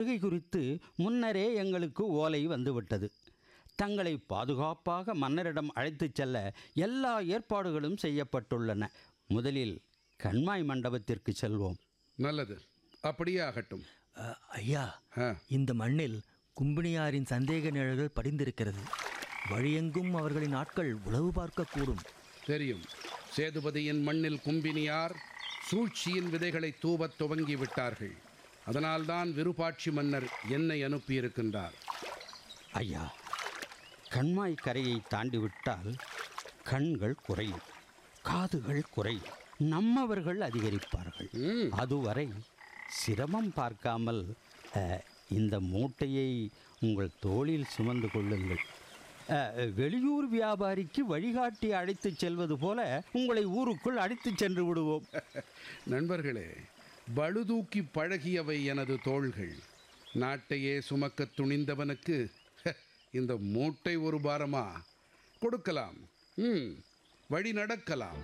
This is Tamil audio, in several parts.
வருகை குறித்து முன்னரே எங்களுக்கு ஓலை வந்துவிட்டது தங்களை பாதுகாப்பாக மன்னரிடம் அழைத்துச் செல்ல எல்லா ஏற்பாடுகளும் செய்யப்பட்டுள்ளன முதலில் கண்மாய் மண்டபத்திற்கு செல்வோம் நல்லது அப்படியே ஆகட்டும் அ, ஐயா ஆ, இந்த மண்ணில் கும்பினியாரின் சந்தேக நிழல்கள் படிந்திருக்கிறது வழியெங்கும் அவர்களின் ஆட்கள் உளவு பார்க்கக்கூடும் தெரியும் சேதுபதியின் மண்ணில் கும்பினியார் சூழ்ச்சியின் விதைகளை தூவத் துவங்கி விட்டார்கள் அதனால்தான் விருப்பாட்சி மன்னர் என்னை அனுப்பியிருக்கின்றார் ஐயா கண்மாய் கரையை தாண்டிவிட்டால் கண்கள் குறையும் காதுகள் குறையும் நம்மவர்கள் அதிகரிப்பார்கள் ம், அதுவரை சிரமம் பார்க்காமல் அஹ், இந்த மூட்டையை உங்கள் தோளில் சுமந்து கொள்ளுங்கள் அஹ், வெளியூர் வியாபாரிக்கு வழிகாட்டி அழைத்துச் செல்வது போல உங்களை ஊருக்குள் அழைத்துச் சென்று விடுவோம் நண்பர்களே பழுதூக்கி பழகியவை எனது தோள்கள் நாட்டையே சுமக்கத் துணிந்தவனுக்கு ஹ, இந்த மூட்டை ஒரு பாரமா கொடுக்கலாம் ம் வழி நடக்கலாம்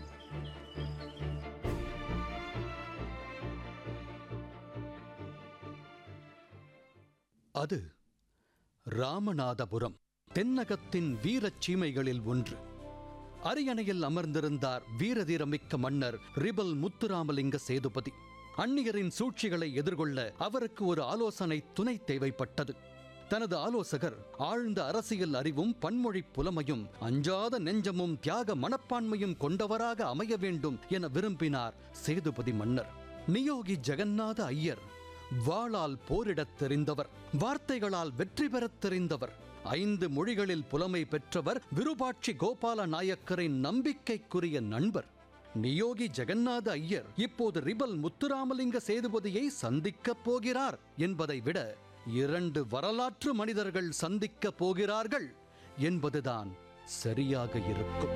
அது ராமநாதபுரம் தென்னகத்தின் வீரச் சீமைகளில் ஒன்று அரியணையில் அமர்ந்திருந்தார் வீரதீரமிக்க மன்னர் ரிபல் முத்துராமலிங்க சேதுபதி அந்நியரின் சூழ்ச்சிகளை எதிர்கொள்ள அவருக்கு ஒரு ஆலோசனை துணை தேவைப்பட்டது தனது ஆலோசகர் ஆழ்ந்த அரசியல் அறிவும் பன்மொழி புலமையும் அஞ்சாத நெஞ்சமும் தியாக மனப்பான்மையும் கொண்டவராக அமைய வேண்டும் என விரும்பினார் சேதுபதி மன்னர் நியோகி ஜெகநாத ஐயர் வாளால் போரிடத் தெரிந்தவர் வார்த்தைகளால் வெற்றி பெறத் தெரிந்தவர் ஐந்து மொழிகளில் புலமை பெற்றவர் விருபாட்சி கோபால நாயக்கரின் நம்பிக்கைக்குரிய நண்பர் நியோகி ஜெகநாத ஐயர் இப்போது ரிபல் முத்துராமலிங்க சேதுபதியை சந்திக்கப் போகிறார் என்பதை விட இரண்டு வரலாற்று மனிதர்கள் சந்திக்கப் போகிறார்கள் என்பதுதான் சரியாக இருக்கும்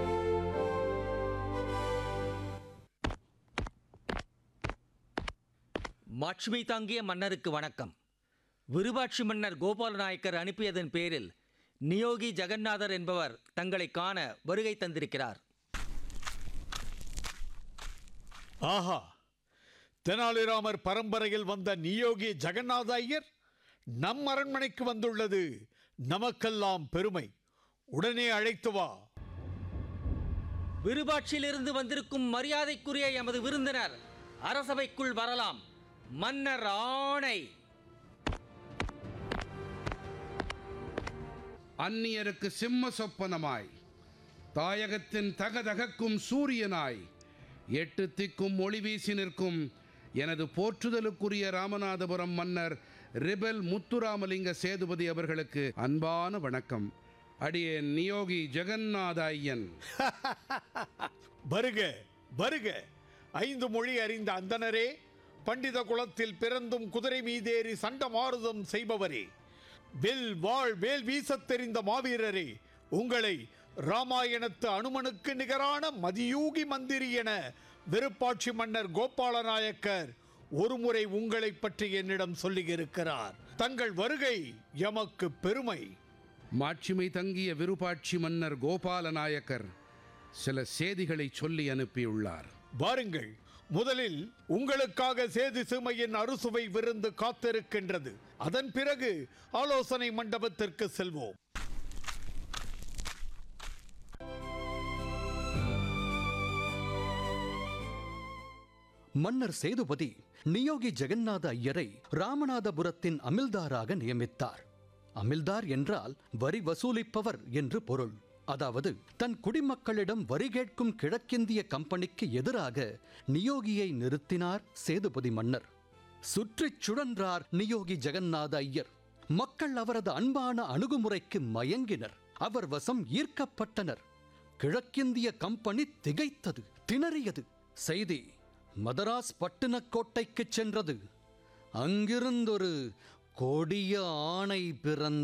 மாட்சிமை தாங்கிய மன்னருக்கு வணக்கம் விருபாட்சி மன்னர் கோபால நாயக்கர் அனுப்பியதன் பேரில் நியோகி ஜெகநாதர் என்பவர் தங்களை காண வருகை தந்திருக்கிறார் ஆஹா தெனாலிராமர் பரம்பரையில் வந்த நியோகி ஜெகநாத ஐயர் நம் அரண்மனைக்கு வந்துள்ளது நமக்கெல்லாம் பெருமை உடனே அழைத்து வா விருபாட்சியிலிருந்து வந்திருக்கும் மரியாதைக்குரிய எமது விருந்தினர் அரசவைக்குள் வரலாம் மன்னர் ஆணை அந்நியருக்கு சிம்ம சொப்பனமாய் தாயகத்தின் தகதகக்கும் சூரியனாய் எட்டு திக்கும் ஒளி வீசி நிற்கும் எனது போற்றுதலுக்குரிய ராமநாதபுரம் மன்னர் ரிபல் முத்துராமலிங்க சேதுபதி அவர்களுக்கு அன்பான வணக்கம் அடியேன் நியோகி ஜெகநாத ஐயன் வருக வருக ஐந்து மொழி அறிந்த அந்தணரே பண்டித குலத்தில் பிறந்தும் குதிரை மீதேறி சண்டமாருதம் செய்பவரே வில் வாழ் வேல் வீசத் தெரிந்த மாவீரரே உங்களை ராமாயணத்து அனுமனுக்கு நிகரான மதியூகி மந்திரி என விருப்பாட்சி மன்னர் கோபால நாயக்கர் ஒருமுறை உங்களை பற்றி என்னிடம் சொல்லியிருக்கிறார் தங்கள் வருகை எமக்கு பெருமை மாட்சிமை தங்கிய விருப்பாட்சி மன்னர் கோபால நாயக்கர் சில செய்திகளை சொல்லி அனுப்பியுள்ளார் வாருங்கள் முதலில் உங்களுக்காக சேது சிமையின் அறுசுவை விருந்து காத்திருக்கின்றது அதன் பிறகு ஆலோசனை மண்டபத்திற்கு செல்வோம் மன்னர் சேதுபதி நியோகி ஜெகநாத ஐயரை ராமநாதபுரத்தின் அமில்தாராக நியமித்தார் அமில்தார் என்றால் வரி வசூலிப்பவர் என்று பொருள் அதாவது தன் குடிமக்களிடம் வரி கேட்கும் கிழக்கிந்திய கம்பெனிக்கு எதிராக நியோகியை நிறுத்தினார் சேதுபதி மன்னர் சுற்றிச் சுழன்றார் நியோகி ஜெகநாத ஐயர் மக்கள் அவரது அன்பான அணுகுமுறைக்கு மயங்கினர் அவர் வசம் ஈர்க்கப்பட்டனர் கிழக்கிந்திய கம்பெனி திகைத்தது திணறியது செய்தி மதராஸ் பட்டினக்கோட்டைக்குச் சென்றது அங்கிருந்தொரு கொடிய ஆணை பிறந்த